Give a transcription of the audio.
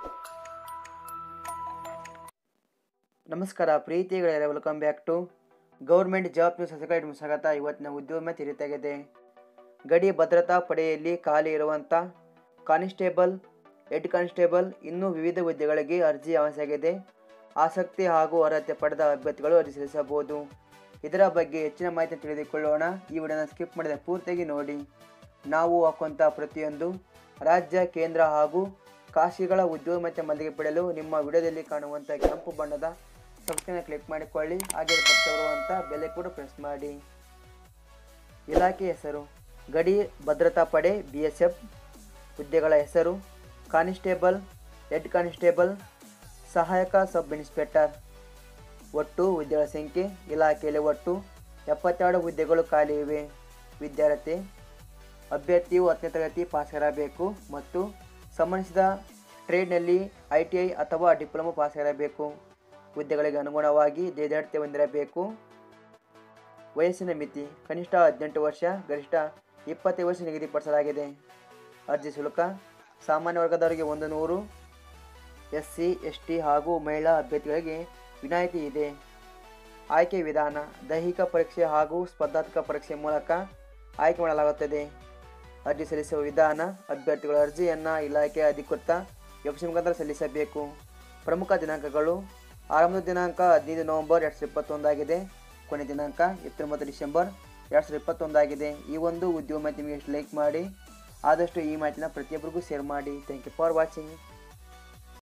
ನಮಸ್ಕಾರ ಪ್ರೀತಿಗಳೇ welcome back to government job news subscribe ಸ್ವಾಗತ ಇವತ್ತಿನ ಉದ್ಯೋಗ ತಿರುತ್ತಾಗಿದೆ ಗಡಿ ಭದ್ರತಾ ಪಡೆಯಲ್ಲಿ ಖಾಲಿ ಇರುವಂಥ ಕಾನಿಸ್ಟೇಬಲ್ ಹೆಡ್ ಕಾನಿಸ್ಟೇಬಲ್ ಇನ್ನೂ ವಿವಿಧ ಹುದ್ದೆಗಳಿಗೆ ಅರ್ಜಿ ಅವಶ್ಯಕತೆ ಆಸಕ್ತಿ ಹಾಗೂ ಅರ್ಹತೆ ಪಡೆದ ಅಭ್ಯರ್ಥಿಗಳು ಅರ್ಜಿ ಸಲ್ಲಿಸಬಹುದು ಇದರ ಬಗ್ಗೆ ಹೆಚ್ಚಿನ ಮಾಹಿತಿ ತಿಳಿದುಕೊಳ್ಳೋಣ ಈ ವಿಡಿಯೋನ ಸ್ಕಿಪ್ ಮಾಡಿದ ಪೂರ್ತಿಯಾಗಿ ನೋಡಿ ನಾವು ಹಾಕುವಂಥ ಪ್ರತಿಯೊಂದು ರಾಜ್ಯ ಕೇಂದ್ರ ಹಾಗೂ ಖಾಸಗಿಗಳ ಉದ್ಯೋಗ ಮತ್ತು ಮಲ್ಲಿಗೆ ಪಡೆಯಲು ನಿಮ್ಮ ವಿಡಿಯೋದಲ್ಲಿ ಕಾಣುವಂಥ ಕೆಂಪು ಬಣ್ಣದ ಸಬ್ಸ್ಕ್ರೈಬ್ ಕ್ಲಿಕ್ ಮಾಡಿಕೊಳ್ಳಿ ಹಾಗೆ ಪಕ್ಕ ಬರುವಂಥ ಬೆಲೆ ಕೂಡ ಪ್ರೆಸ್ ಮಾಡಿ ಇಲಾಖೆ ಹೆಸರು ಗಡಿ ಭದ್ರತಾ ಪಡೆ ಬಿ ಎಸ್ ಎಫ್ ಹುದ್ದೆಗಳ ಹೆಸರು ಕಾನಿಸ್ಟೇಬಲ್ ಹೆಡ್ ಕಾನಿಸ್ಟೇಬಲ್ ಸಹಾಯಕ ಸಬ್ ಇನ್ಸ್ಪೆಕ್ಟರ್ ಒಟ್ಟು ಹುದ್ದೆಗಳ ಸಂಖ್ಯೆ ಇಲಾಖೆಯಲ್ಲಿ ಒಟ್ಟು ಎಪ್ಪತ್ತೆರಡು ಹುದ್ದೆಗಳು ಖಾಲಿ ಇವೆ ವಿದ್ಯಾರ್ಥಿ ಅಭ್ಯರ್ಥಿಯು ಹತ್ತನೇ ತರಗತಿ ಪಾಸಾಗಿರಬೇಕು ಮತ್ತು ಸಂಬಂಧಿಸಿದ ಟ್ರೇಡ್ನಲ್ಲಿ ಐ ಟಿ ಐ ಅಥವಾ ಡಿಪ್ಲೊಮಾ ಪಾಸಾಗಿರಬೇಕು ಹುದ್ದೆಗಳಿಗೆ ಅನುಗುಣವಾಗಿ ದೇದಾಡ್ತೆ ಹೊಂದಿರಬೇಕು ವಯಸ್ಸಿನ ಮಿತಿ ಕನಿಷ್ಠ ಹದಿನೆಂಟು ವರ್ಷ ಗರಿಷ್ಠ ಇಪ್ಪತ್ತೈದು ವರ್ಷ ನಿಗದಿಪಡಿಸಲಾಗಿದೆ ಅರ್ಜಿ ಶುಲ್ಕ ಸಾಮಾನ್ಯ ವರ್ಗದವರಿಗೆ ಒಂದು ನೂರು ಎಸ್ ಸಿ ಎಸ್ ಟಿ ಹಾಗೂ ಮಹಿಳಾ ಅಭ್ಯರ್ಥಿಗಳಿಗೆ ವಿನಾಯಿತಿ ಇದೆ ಆಯ್ಕೆ ವಿಧಾನ ದೈಹಿಕ ಪರೀಕ್ಷೆ ಹಾಗೂ ಸ್ಪರ್ಧಾತ್ಮಕ ಪರೀಕ್ಷೆ ಮೂಲಕ ಆಯ್ಕೆ ಮಾಡಲಾಗುತ್ತದೆ ಅರ್ಜಿ ಸಲ್ಲಿಸುವ ವಿಧಾನ ಅಭ್ಯರ್ಥಿಗಳ ಅರ್ಜಿಯನ್ನು ಇಲಾಖೆಯ ಅಧಿಕೃತ ವೆಬ್ಸೈಟ್ ಮುಖಾಂತರ ಸಲ್ಲಿಸಬೇಕು ಪ್ರಮುಖ ದಿನಾಂಕಗಳು ಆರಂಭದ ದಿನಾಂಕ ಹದಿನೈದು ನವೆಂಬರ್ ಎರಡು ಸಾವಿರದ ಇಪ್ಪತ್ತೊಂದಾಗಿದೆ ಕೊನೆ ದಿನಾಂಕ ಇಪ್ಪತ್ತೊಂಬತ್ತು ಡಿಸೆಂಬರ್ ಎರಡು ಸಾವಿರದ ಇಪ್ಪತ್ತೊಂದಾಗಿದೆ ಈ ಒಂದು ಉದ್ಯೋಗ ಮಾಹಿತಿ ನಿಮಗೆ ಲೈಕ್ ಮಾಡಿ ಆದಷ್ಟು ಈ ಮಾಹಿತಿನ ಪ್ರತಿಯೊಬ್ಬರಿಗೂ ಶೇರ್ ಮಾಡಿ ಥ್ಯಾಂಕ್ ಯು ಫಾರ್ ವಾಚಿಂಗ್